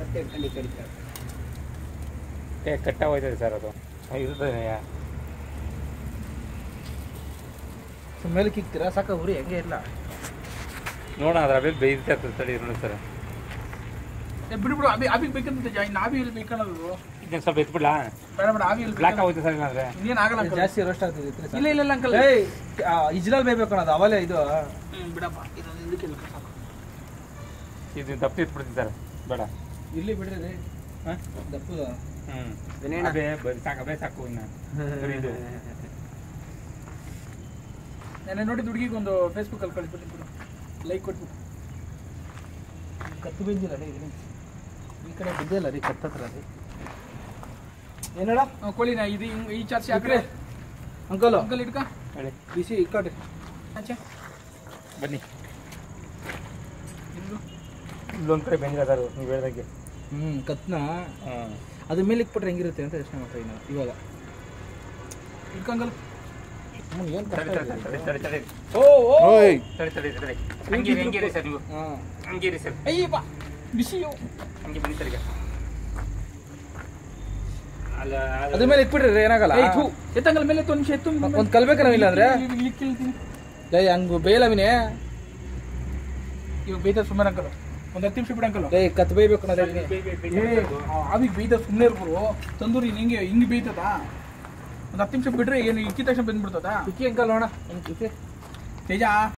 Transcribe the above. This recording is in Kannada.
ಮತ್ತೆ ಹಿಡ್ಕೊಂಡು ಈ ಕಡೆ ತಳ್ಳಿ. ಏ ಕಟ್ಟ ಹೋಯ್ತದೆ ಸರ್ ಅದು ಇರ್ತದೆ ಮೇಲೆ ಕಿಕ್ತೀರಾ ಸಾಕ ಉರಿ ಹೆಂಗೆ ಇಲ್ಲ ನೋಡೋಣ ಅದ್ರ ಮೇಲೆ ಬೇಯ್ತಾ ಇರ್ತದೆ ತಡಿ ನೋಡಿ ಸರ್ ಏ, ಬಿಡು ಬಿಡು ಅಭಿ ಅಭಿಗೆ ಬೇಕಂತ ಜಾಯಿನ್ ನಾವಿ ಇಲ್ಲಿ ಬೇಕನ್ನೋದು ಇದನ್ನ ಸ್ವಲ್ಪ ಎತ್ಬಿಡ್ಲಾ ಬೇಡ ಬೇಡ ಆವಿ ಇಲ್ಲಿ ಬ್ಲಾಕ್ ಆಗೋಯ್ತು ಸರ್ ಇಲ್ಲಾಂದ್ರೆ ಇನ್ನೇನು ಆಗಲ್ಲ uncle. ಜಾಸ್ತಿ ರೋಸ್ಟ್ ಆಗ್ತದೆ ಇಲ್ಲ ಇಲ್ಲ ಇಲ್ಲ ಅಂಕಲ್ ಏಯ್ ಇಜ್ಲಲ್ ಬೇಯ್ಬೇಕು ಅನ್ನೋದು ಅವಲೇ ಇದು ಹ್ಮ್ ಬಿಡಪ್ಪ ಇದೊಂದು ಇದಕ್ಕಿಲ್ಲ ಸಾಕು ಇದು ದಪ್ಪ ಎತ್ಬಿಡ್ತೀನಿ ಸರ್ ಬೇಡ ಇಲ್ಲಿ ಬಿಡ್ರಿ ಹಾಂ ದಪ್ಪದ ಹ್ಞೂ ವಿನಯಣ್ಣ. ಅದೇ ಬರೀ ಸಾಕು ಅದೇ ಸಾಕು ಇನ್ನು ಬರೀ ಇದು ನಾನು ನೋಡಿದ ಹುಡುಗಿಗೆ ಒಂದು ಫೇಸ್ಬುಕ್ ಅಲ್ಲಿ ಕಳಿಸ್ಬಿಟ್ಟು ಬಿಡು ಲೈಕ್ ಕೊಟ್ಬಿಟ್ಟು ಕತ್ತು ಬಿದ್ದಿಲ್ಲ ರೀ ಇಲ್ಲಿ ಈ ಕಡೆ ಬಿದ್ದಿಲ್ಲ ರೀ ಕತ್ತತ್ರ ರೀ ಏನಡ ಆ, ಕೋಳಿನ ಇದು ಹಿಂಗ್ ಈ ಚಾರ್ಜ್ ಹಾಕ್ರೆ ಅಂಕಲ್ ಅಂಕಲ್ ಇಟ್ಕ ಹೇಳಿ ಬಿಸಿ ಈ ಕಡೆ ಆಚೆ ಬನ್ನಿ ಇದು ಇಲ್ಲೊಂದು ಕಡೆ ಬೆಂದಿಲ್ಲ ಸರ್ ನೀವು ಹೇಳ್ದಂಗೆ ಹ್ಞೂ ಕತ್ನ ಹಾಂ ಅದ್ರ ಮೇಲೆ ಇಕ್ಬಿಟ್ರೆ ಹೆಂಗಿರುತ್ತೆ ಅಂತ ಯೋಚನೆ ಮಾಡ್ತಾ ಇದ್ದೀನಿ ಇವಾಗ ಇಟ್ಕಂಗಲ್ ಏನು ತಡಿ ತಡಿ ತಡಿ ತಡಿ ತಡಿ ಓ ಓ ತಡಿ ತಡಿ ತಡಿ ಹಂಗೆ ಹಂಗೆ ರೀ ಸರ್ ನೀವು ಹಾಂ ಹಂಗೆ ರೀ ಸರ್ ಅಯ್ಯಪ್ಪ ಬಿಸಿಯು ಹಂಗೆ ಬನ್ನಿ ಸರ್ ಈಗ ಅಲ್ಲ ಅದ್ರ ಮೇಲೆ ಇಕ್ಬಿಟ್ರೆ ಏನಾಗಲ್ಲ ಏಯ್ ಥು ಎತ್ತಂಗಲ್ ಮೇಲೆ ಎತ್ತು ಒಂದು ನಿಮಿಷ ಎತ್ತು ಒಂದ್ ಕಲ್ಬೇಕ ನಾವಿಲ್ಲ ಅಂದ್ರೆ ಇಲ್ಲಿ ಕೇಳ್ತೀನಿ ಲೇ ಹಂಗ್ ಬೇಯಲವಿನೇ ಇವಾಗ ಬೈದ ಸುಮ್ಮನೆ ಅಂಕಲ್ ಒಂದು ಹತ್ತು ನಿಮಿಷ ಬಿಡಂಕಲ್ ಲೇ ಕತ್ ಬೇಯ್ಬೇಕು ಅನ್ನೋದು ಹೇಳ್ತೀನಿ. ಅವಿಗೆ ಬೈದ ಸುಮ್ಮನೆ ಇರ್ಬೋದು ತಂದೂರಿ ಹಿಂಗೆ ಹಿಂಗೆ ಬೈತದ ಒಂದು ಹತ್ತು ನಿಮಿಷ ಬಿಟ್ರೆ ಏನು ಇಕ್ಕಿದ ತಕ್ಷಣ ಬಂದ್ಬಿಡ್ತದ ಇಕ್ಕಿ ಅಂಕಲ್ ನೋಡ ಒಂದು ಕಿಕ್ಕಿ ತೇಜ